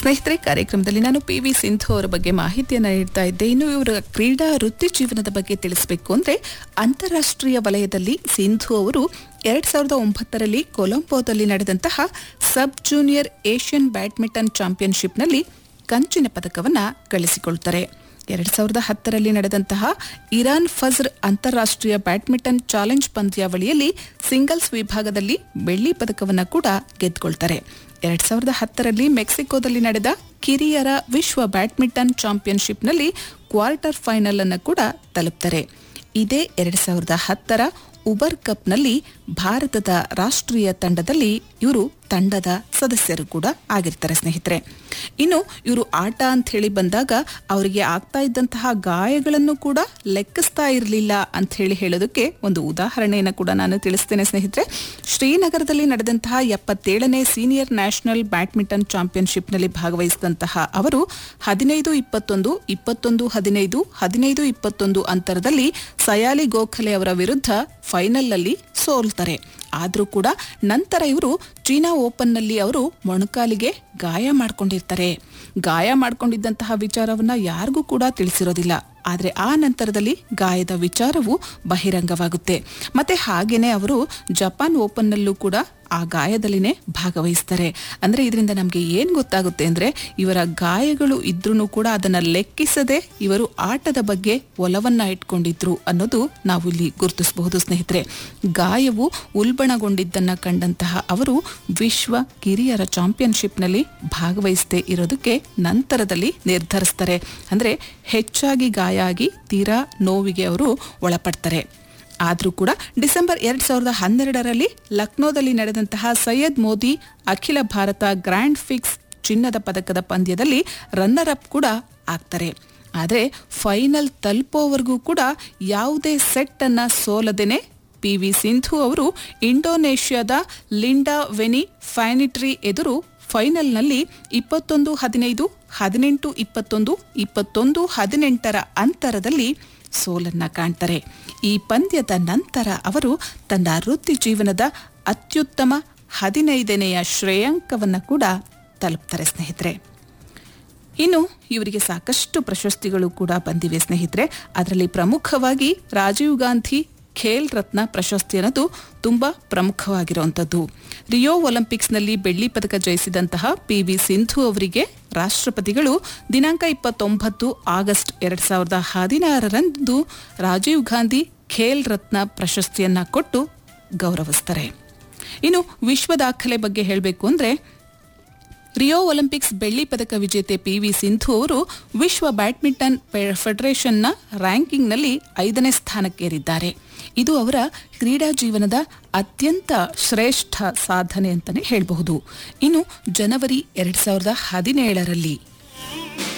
ಸ್ನೇಹಿತರೆ ಕಾರ್ಯಕ್ರಮದಲ್ಲಿ ನಾನು ಪಿ ವಿ ಸಿಂಧು ಅವರ ಬಗ್ಗೆ ಮಾಹಿತಿಯನ್ನು ನೀಡ್ತಾ ಇದ್ದೆ ಇನ್ನು ಇವರ ಕ್ರೀಡಾ ವೃತ್ತಿ ಜೀವನದ ಬಗ್ಗೆ ತಿಳಿಸಬೇಕು ಅಂದ್ರೆ ಅಂತಾರಾಷ್ಟ್ರೀಯ ವಲಯದಲ್ಲಿ ಸಿಂಧು ಅವರು ಎರಡ್ ಸಾವಿರದ ಒಂಬತ್ತರಲ್ಲಿ ಕೊಲಂಬೋದಲ್ಲಿ ನಡೆದಂತಹ ಸಬ್ ಜೂನಿಯರ್ ಏಷ್ಯನ್ ಬ್ಯಾಡ್ಮಿಂಟನ್ ಚಾಂಪಿಯನ್ಶಿಪ್ನಲ್ಲಿ ಕಂಚಿನ ಪದಕವನ್ನ ಗಳಿಸಿಕೊಳ್ತಾರೆ ಎರಡ್ ಸಾವಿರದ ಹತ್ತರಲ್ಲಿ ನಡೆದಂತಹ ಇರಾನ್ ಫಜ್ರ್ ಅಂತಾರಾಷ್ಟ್ರೀಯ ಬ್ಯಾಡ್ಮಿಂಟನ್ ಚಾಲೆಂಜ್ ಪಂದ್ಯಾವಳಿಯಲ್ಲಿ ಸಿಂಗಲ್ಸ್ ವಿಭಾಗದಲ್ಲಿ ಬೆಳ್ಳಿ ಪದಕವನ್ನ ಕೂಡ ಗೆದ್ದುಕೊಳ್ತಾರೆ ಎರಡ್ ಸಾವಿರದ ಹತ್ತರಲ್ಲಿ ಮೆಕ್ಸಿಕೋದಲ್ಲಿ ನಡೆದ ಕಿರಿಯರ ವಿಶ್ವ ಬ್ಯಾಡ್ಮಿಂಟನ್ ಚಾಂಪಿಯನ್ಶಿಪ್ನಲ್ಲಿ ಕ್ವಾರ್ಟರ್ ಫೈನಲ್ ಅನ್ನು ಕೂಡ ತಲುಪ್ತಾರೆ ಇದೇ ಎರಡ್ ಸಾವಿರದ ಹತ್ತರ ಉಬರ್ ಕಪ್ನಲ್ಲಿ ಭಾರತದ ರಾಷ್ಟ್ರೀಯ ತಂಡದಲ್ಲಿ ಇವರು ತಂಡದ ಸದಸ್ಯರು ಕೂಡ ಆಗಿರ್ತಾರೆ ಸ್ನೇಹಿತರೆ ಇನ್ನು ಇವರು ಆಟ ಅಂತ ಹೇಳಿ ಬಂದಾಗ ಅವರಿಗೆ ಆಗ್ತಾ ಇದ್ದಂತಹ ಗಾಯಗಳನ್ನು ಕೂಡ ಲೆಕ್ಕಿಸ್ತಾ ಇರಲಿಲ್ಲ ಅಂತ ಹೇಳಿ ಹೇಳೋದಕ್ಕೆ ಒಂದು ಉದಾಹರಣೆಯನ್ನು ಕೂಡ ನಾನು ತಿಳಿಸ್ತೇನೆ ಸ್ನೇಹಿತರೆ ಶ್ರೀನಗರದಲ್ಲಿ ನಡೆದಂತಹ ಎಪ್ಪತ್ತೇಳನೇ ಸೀನಿಯರ್ ನ್ಯಾಷನಲ್ ಬ್ಯಾಡ್ಮಿಂಟನ್ ಚಾಂಪಿಯನ್ಶಿಪ್ನಲ್ಲಿ ಭಾಗವಹಿಸಿದಂತಹ ಅವರು ಹದಿನೈದು ಇಪ್ಪತ್ತೊಂದು ಇಪ್ಪತ್ತೊಂದು ಹದಿನೈದು ಹದಿನೈದು ಇಪ್ಪತ್ತೊಂದು ಅಂತರದಲ್ಲಿ ಸಯಾಲಿ ಗೋಖಲೆ ಅವರ ವಿರುದ್ಧ ಫೈನಲ್ನಲ್ಲಿ ಸೋಲ್ತಾರೆ ಆದರೂ ಕೂಡ ನಂತರ ಇವರು ಚೀನಾ ಓಪನ್ನಲ್ಲಿ ಅವರು ಮೊಣಕಾಲಿಗೆ ಗಾಯ ಮಾಡ್ಕೊಂಡಿರ್ತಾರೆ ಗಾಯ ಮಾಡ್ಕೊಂಡಿದ್ದಂತಹ ವಿಚಾರವನ್ನ ಯಾರಿಗೂ ಕೂಡ ತಿಳಿಸಿರೋದಿಲ್ಲ ಆದರೆ ಆ ನಂತರದಲ್ಲಿ ಗಾಯದ ವಿಚಾರವು ಬಹಿರಂಗವಾಗುತ್ತೆ ಮತ್ತೆ ಹಾಗೇನೆ ಅವರು ಜಪಾನ್ ಓಪನ್ನಲ್ಲೂ ಕೂಡ ಆ ಗಾಯದಲ್ಲಿನೇ ಭಾಗವಹಿಸ್ತಾರೆ ಅಂದ್ರೆ ಇದರಿಂದ ನಮಗೆ ಏನ್ ಗೊತ್ತಾಗುತ್ತೆ ಅಂದ್ರೆ ಇವರ ಗಾಯಗಳು ಇದ್ರೂ ಕೂಡ ಅದನ್ನ ಲೆಕ್ಕಿಸದೆ ಇವರು ಆಟದ ಬಗ್ಗೆ ಒಲವನ್ನ ಇಟ್ಕೊಂಡಿದ್ರು ಅನ್ನೋದು ನಾವು ಇಲ್ಲಿ ಗುರುತಿಸಬಹುದು ಸ್ನೇಹಿತರೆ ಗಾಯವು ಉಲ್ಬಣಗೊಂಡಿದ್ದನ್ನ ಕಂಡಂತಹ ಅವರು ವಿಶ್ವ ಕಿರಿಯರ ಚಾಂಪಿಯನ್ಶಿಪ್ನಲ್ಲಿ ಭಾಗವಹಿಸದೆ ಇರೋದಕ್ಕೆ ನಂತರದಲ್ಲಿ ನಿರ್ಧರಿಸ್ತಾರೆ ಅಂದ್ರೆ ಹೆಚ್ಚಾಗಿ ಗಾಯ ಆಗಿ ತೀರಾ ನೋವಿಗೆ ಅವರು ಒಳಪಡ್ತಾರೆ ಆದರೂ ಕೂಡ ಡಿಸೆಂಬರ್ ಎರಡ್ ಸಾವಿರದ ಹನ್ನೆರಡರಲ್ಲಿ ಲಕ್ನೋದಲ್ಲಿ ನಡೆದಂತಹ ಸೈಯದ್ ಮೋದಿ ಅಖಿಲ ಭಾರತ ಗ್ರ್ಯಾಂಡ್ ಫಿಕ್ಸ್ ಚಿನ್ನದ ಪದಕದ ಪಂದ್ಯದಲ್ಲಿ ರನ್ನರ್ ಅಪ್ ಕೂಡ ಆಗ್ತಾರೆ ಆದರೆ ಫೈನಲ್ ತಲುಪೋವರೆಗೂ ಕೂಡ ಯಾವುದೇ ಸೆಟ್ ಅನ್ನ ಸೋಲದೇನೆ ಪಿ ವಿ ಸಿಂಧು ಅವರು ಇಂಡೋನೇಷ್ಯಾದ ಲಿಂಡಾ ವೆನಿ ಫ್ಯಾನಿಟ್ರಿ ಎದುರು ಫೈನಲ್ನಲ್ಲಿ ಇಪ್ಪತ್ತೊಂದು ಹದಿನೈದು ಹದಿನೆಂಟು ಇಪ್ಪತ್ತೊಂದು ಇಪ್ಪತ್ತೊಂದು ಹದಿನೆಂಟರ ಅಂತರದಲ್ಲಿ ಸೋಲನ್ನ ಕಾಣ್ತಾರೆ ಈ ಪಂದ್ಯದ ನಂತರ ಅವರು ತನ್ನ ವೃತ್ತಿ ಜೀವನದ ಅತ್ಯುತ್ತಮ ಹದಿನೈದನೆಯ ಶ್ರೇಯಾಂಕವನ್ನು ಕೂಡ ತಲುಪ್ತಾರೆ ಸ್ನೇಹಿತರೆ ಇನ್ನು ಇವರಿಗೆ ಸಾಕಷ್ಟು ಪ್ರಶಸ್ತಿಗಳು ಕೂಡ ಬಂದಿವೆ ಸ್ನೇಹಿತರೆ ಅದರಲ್ಲಿ ಪ್ರಮುಖವಾಗಿ ರಾಜೀವ್ ಗಾಂಧಿ ಖೇಲ್ ರತ್ನ ಪ್ರಶಸ್ತಿ ಅನ್ನೋದು ತುಂಬಾ ಪ್ರಮುಖವಾಗಿರುವಂಥದ್ದು ರಿಯೋ ಒಲಿಂಪಿಕ್ಸ್ನಲ್ಲಿ ಬೆಳ್ಳಿ ಪದಕ ಜಯಿಸಿದಂತಹ ಪಿ ವಿ ಸಿಂಧು ಅವರಿಗೆ ರಾಷ್ಟ್ರಪತಿಗಳು ದಿನಾಂಕ ಇಪ್ಪತ್ತೊಂಬತ್ತು ಆಗಸ್ಟ್ ಎರಡ್ ಸಾವಿರದ ಹದಿನಾರರಂದು ರಾಜೀವ್ ಗಾಂಧಿ ಖೇಲ್ ರತ್ನ ಪ್ರಶಸ್ತಿಯನ್ನ ಕೊಟ್ಟು ಗೌರವಿಸ್ತಾರೆ ಇನ್ನು ವಿಶ್ವ ದಾಖಲೆ ಬಗ್ಗೆ ಹೇಳಬೇಕು ಅಂದ್ರೆ ರಿಯೋ ಒಲಿಂಪಿಕ್ಸ್ ಬೆಳ್ಳಿ ಪದಕ ವಿಜೇತೆ ಪಿ ವಿ ಸಿಂಧು ಅವರು ವಿಶ್ವ ಬ್ಯಾಡ್ಮಿಂಟನ್ ಫೆಡರೇಷನ್ನ ರ್ಯಾಂಕಿಂಗ್ನಲ್ಲಿ ಐದನೇ ಸ್ಥಾನಕ್ಕೇರಿದ್ದಾರೆ ಇದು ಅವರ ಕ್ರೀಡಾ ಜೀವನದ ಅತ್ಯಂತ ಶ್ರೇಷ್ಠ ಸಾಧನೆ ಅಂತಲೇ ಹೇಳಬಹುದು ಇನ್ನು ಜನವರಿ ಎರಡ್ ಸಾವಿರದ ಹದಿನೇಳರಲ್ಲಿ